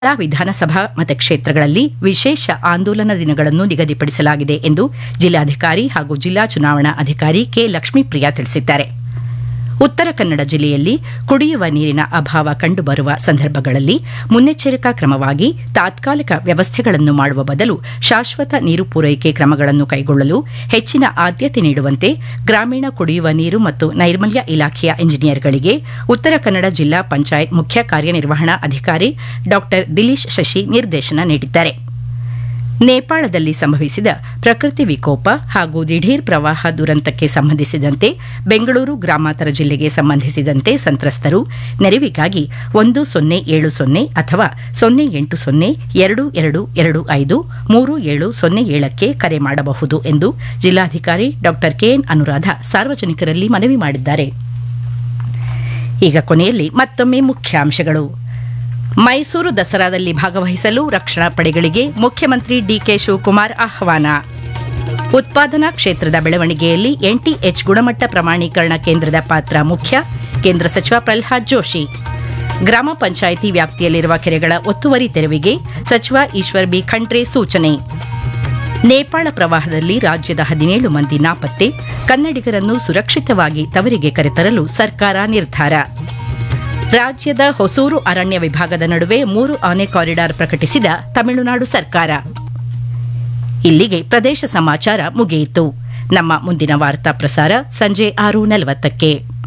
ಎಲ್ಲಾ ವಿಧಾನಸಭಾ ಮತಕ್ಷೇತ್ರಗಳಲ್ಲಿ ವಿಶೇಷ ಆಂದೋಲನ ದಿನಗಳನ್ನು ನಿಗದಿಪಡಿಸಲಾಗಿದೆ ಎಂದು ಜಿಲ್ಲಾಧಿಕಾರಿ ಹಾಗೂ ಜಿಲ್ಲಾ ಚುನಾವಣಾ ಅಧಿಕಾರಿ ಕೆ ಲಕ್ಷ್ಮೀಪ್ರಿಯಾ ತಿಳಿಸಿದ್ದಾರೆ ಉತ್ತರ ಕನ್ನಡ ಜಿಲ್ಲೆಯಲ್ಲಿ ಕುಡಿಯುವ ನೀರಿನ ಅಭಾವ ಕಂಡುಬರುವ ಸಂದರ್ಭಗಳಲ್ಲಿ ಮುನ್ನೆಚ್ಚರಿಕಾ ಕ್ರಮವಾಗಿ ತಾತ್ಕಾಲಿಕ ವ್ಯವಸ್ಥೆಗಳನ್ನು ಮಾಡುವ ಬದಲು ಶಾಶ್ವತ ನೀರು ಪೂರೈಕೆ ಕ್ರಮಗಳನ್ನು ಕೈಗೊಳ್ಳಲು ಹೆಚ್ಚಿನ ಆದ್ಯತೆ ನೀಡುವಂತೆ ಗ್ರಾಮೀಣ ಕುಡಿಯುವ ನೀರು ಮತ್ತು ನೈರ್ಮಲ್ಯ ಇಲಾಖೆಯ ಇಂಜಿನಿಯರ್ಗಳಿಗೆ ಉತ್ತರ ಕನ್ನಡ ಜಿಲ್ಲಾ ಪಂಚಾಯತ್ ಮುಖ್ಯ ಕಾರ್ಯನಿರ್ವಹಣಾ ಅಧಿಕಾರಿ ಡಾ ದಿಲೀಶ್ ಶಶಿ ನಿರ್ದೇಶನ ನೀಡಿದ್ದಾರೆ ನೇಪಾಳದಲ್ಲಿ ಸಂಭವಿಸಿದ ಪ್ರಕೃತಿ ವಿಕೋಪ ಹಾಗೂ ದಿಢೀರ್ ಪ್ರವಾಹ ದುರಂತಕ್ಕೆ ಸಂಬಂಧಿಸಿದಂತೆ ಬೆಂಗಳೂರು ಗ್ರಾಮಾಂತರ ಜಿಲ್ಲೆಗೆ ಸಂಬಂಧಿಸಿದಂತೆ ಸಂತ್ರಸ್ತರು ನೆರವಿಗಾಗಿ ಒಂದು ಸೊನ್ನೆ ಏಳು ಸೊನ್ನೆ ಅಥವಾ ಸೊನ್ನೆ ಎಂಟು ಸೊನ್ನೆ ಎರಡು ಎರಡು ಎರಡು ಐದು ಮೂರು ಏಳು ಸೊನ್ನೆ ಏಳಕ್ಕೆ ಕರೆ ಮಾಡಬಹುದು ಎಂದು ಜಿಲ್ಲಾಧಿಕಾರಿ ಡಾ ಕೆಎನ್ ಅನುರಾಧ ಸಾರ್ವಜನಿಕರಲ್ಲಿ ಮನವಿ ಮಾಡಿದ್ದಾರೆ ಈಗ ಕೊನೆಯಲ್ಲಿ ಮತ್ತೊಮ್ಮೆ ಮುಖ್ಯಾಂಶಗಳು ಮೈಸೂರು ದಸರಾದಲ್ಲಿ ಭಾಗವಹಿಸಲು ರಕ್ಷಣಾ ಪಡೆಗಳಿಗೆ ಮುಖ್ಯಮಂತ್ರಿ ಡಿಕೆ ಶಿವಕುಮಾರ್ ಆಹ್ವಾನ ಉತ್ಪಾದನಾ ಕ್ಷೇತ್ರದ ಬೆಳವಣಿಗೆಯಲ್ಲಿ ಎನ್ಟಿಎಚ್ ಗುಣಮಟ್ಟ ಪ್ರಮಾಣೀಕರಣ ಕೇಂದ್ರದ ಪಾತ್ರ ಮುಖ್ಯ ಕೇಂದ್ರ ಸಚಿವ ಪ್ರಲ್ಹಾದ್ ಜೋಶಿ ಗ್ರಾಮ ಪಂಚಾಯಿತಿ ವ್ಯಾಪ್ತಿಯಲ್ಲಿರುವ ಕೆರೆಗಳ ಒತ್ತುವರಿ ತೆರವಿಗೆ ಸಚಿವ ಈಶ್ವರ್ ಬಿ ಖಂಡ್ರೆ ಸೂಚನೆ ನೇಪಾಳ ಪ್ರವಾಹದಲ್ಲಿ ರಾಜ್ಯದ ಹದಿನೇಳು ಮಂದಿ ನಾಪತ್ತೆ ಕನ್ನಡಿಗರನ್ನು ಸುರಕ್ಷಿತವಾಗಿ ತವರಿಗೆ ಕರೆತರಲು ಸರ್ಕಾರ ನಿರ್ಧಾರ ರಾಜ್ಯದ ಹೊಸೂರು ಅರಣ್ಯ ವಿಭಾಗದ ನಡುವೆ ಮೂರು ಆನೆ ಕಾರಿಡಾರ್ ಪ್ರಕಟಿಸಿದ ತಮಿಳುನಾಡು ಸರ್ಕಾರ ಇಲ್ಲಿಗೆ ಪ್ರದೇಶ ಸಮಾಚಾರ ಮುಗಿಯಿತು ನಮ್ಮ ಮುಂದಿನ ವಾರ್ತಾ ಪ್ರಸಾರ ಸಂಜೆ ಆರು ನಲವತ್ತಕ್ಕೆ